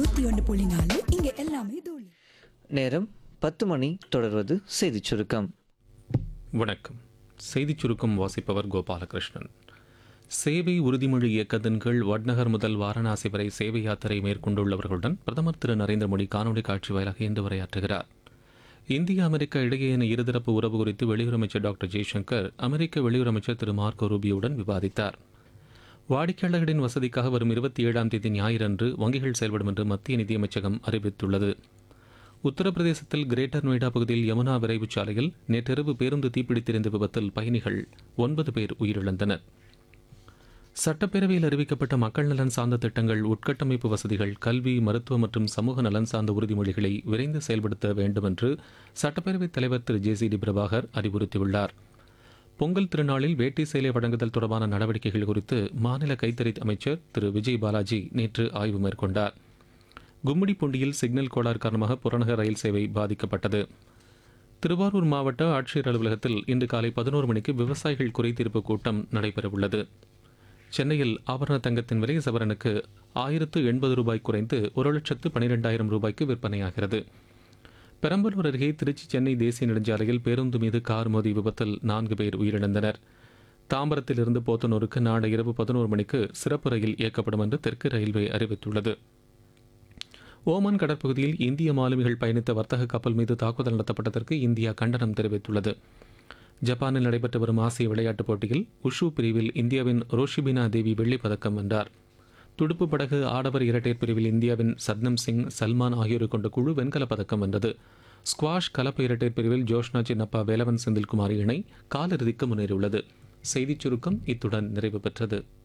நூத்தி ஒன்று புள்ளி நாலு இங்க எல்லாமே தூளி நேரம் பத்து மணி தொடர்வது செய்திச் சுருக்கம் வணக்கம் செய்திச் சுருக்கம் வாசிப்பவர் கோபாலகிருஷ்ணன் சேவை உறுதிமொழி இயக்கத்தின் கீழ் வட்நகர் முதல் வாரணாசி வரை சேவை யாத்திரை மேற்கொண்டுள்ளவர்களுடன் பிரதமர் திரு நரேந்திர மோடி காணொலி காட்சி வாயிலாக இன்று உரையாற்றுகிறார் இந்தியா அமெரிக்கா இடையேயான இருதரப்பு உறவு குறித்து வெளியுறவு அமைச்சர் டாக்டர் ஜெய்சங்கர் அமெரிக்க வெளியுறவு அமைச்சர் திரு மார்க்கோ ரூபியோவுடன் விவாதித்தார் வாடிக்கையாளர்களின் வசதிக்காக வரும் இருபத்தி ஏழாம் தேதி ஞாயிறன்று வங்கிகள் செயல்படும் என்று மத்திய நிதியமைச்சகம் அறிவித்துள்ளது உத்தரப்பிரதேசத்தில் கிரேட்டர் நொய்டா பகுதியில் யமுனா விரைவுச் சாலையில் நேற்றிரவு பேருந்து தீப்பிடித்திருந்த விபத்தில் பயணிகள் ஒன்பது பேர் உயிரிழந்தனர் சட்டப்பேரவையில் அறிவிக்கப்பட்ட மக்கள் நலன் சார்ந்த திட்டங்கள் உட்கட்டமைப்பு வசதிகள் கல்வி மருத்துவ மற்றும் சமூக நலன் சார்ந்த உறுதிமொழிகளை விரைந்து செயல்படுத்த வேண்டும் என்று சட்டப்பேரவைத் தலைவர் Thiru J C D Prabhakar அறிவுறுத்தியுள்ளார் பொங்கல் திருநாளில் வேட்டி சேலை வழங்குதல் தொடர்பான நடவடிக்கைகள் குறித்து மாநில கைத்தறி அமைச்சர் திரு விஜய் பாலாஜி நேற்று ஆய்வு மேற்கொண்டார் கும்மிடிப்பூண்டியில் சிக்னல் கோளாறு காரணமாக புறநகர் ரயில் சேவை பாதிக்கப்பட்டது திருவாரூர் மாவட்ட ஆட்சியர் அலுவலகத்தில் இன்று காலை பதினோரு மணிக்கு விவசாயிகள் குறைதீர்ப்பு கூட்டம் நடைபெறவுள்ளது சென்னையில் ஆபரண தங்கத்தின் விலை சவரனுக்கு ஆயிரத்து எண்பது ரூபாய் குறைந்து ஒரு லட்சத்து பனிரெண்டாயிரம் ரூபாய்க்கு விற்பனையாகிறது பெரம்பலூர் அருகே திருச்சி சென்னை தேசிய நெடுஞ்சாலையில் பேருந்து மீது கார் மோதி விபத்தில் நான்கு பேர் உயிரிழந்தனர் தாம்பரத்திலிருந்து போத்தனூருக்கு நாளை இரவு பதினோரு மணிக்கு சிறப்பு ரயில் இயக்கப்படும் என்று தெற்கு ரயில்வே அறிவித்துள்ளது ஓமான் கடற்பகுதியில் இந்திய மாலுமிகள் பயணித்த வர்த்தக கப்பல் மீது தாக்குதல் நடத்தப்பட்டதற்கு இந்தியா கண்டனம் தெரிவித்துள்ளது ஜப்பானில் நடைபெற்று வரும் ஆசிய விளையாட்டுப் போட்டியில் உஷு பிரிவில் இந்தியாவின் ரோஷிபினா தேவி வெள்ளிப் பதக்கம் வென்றார் துடுப்பு படகு ஆடவர் இரட்டையர் பிரிவில் இந்தியாவின் சத்னம் சிங் சல்மான் ஆகியோரை கொண்ட குழு வெண்கலப் பதக்கம் வென்றது ஸ்குவாஷ் கலப்பு இரட்டையர் பிரிவில் ஜோஷ்னா சின்னப்பா வேலவன் செந்தில்குமார் இணை காலிறுதிக்கு முன்னேறியுள்ளது செய்திச் சுருக்கம் இத்துடன் நிறைவு பெற்றது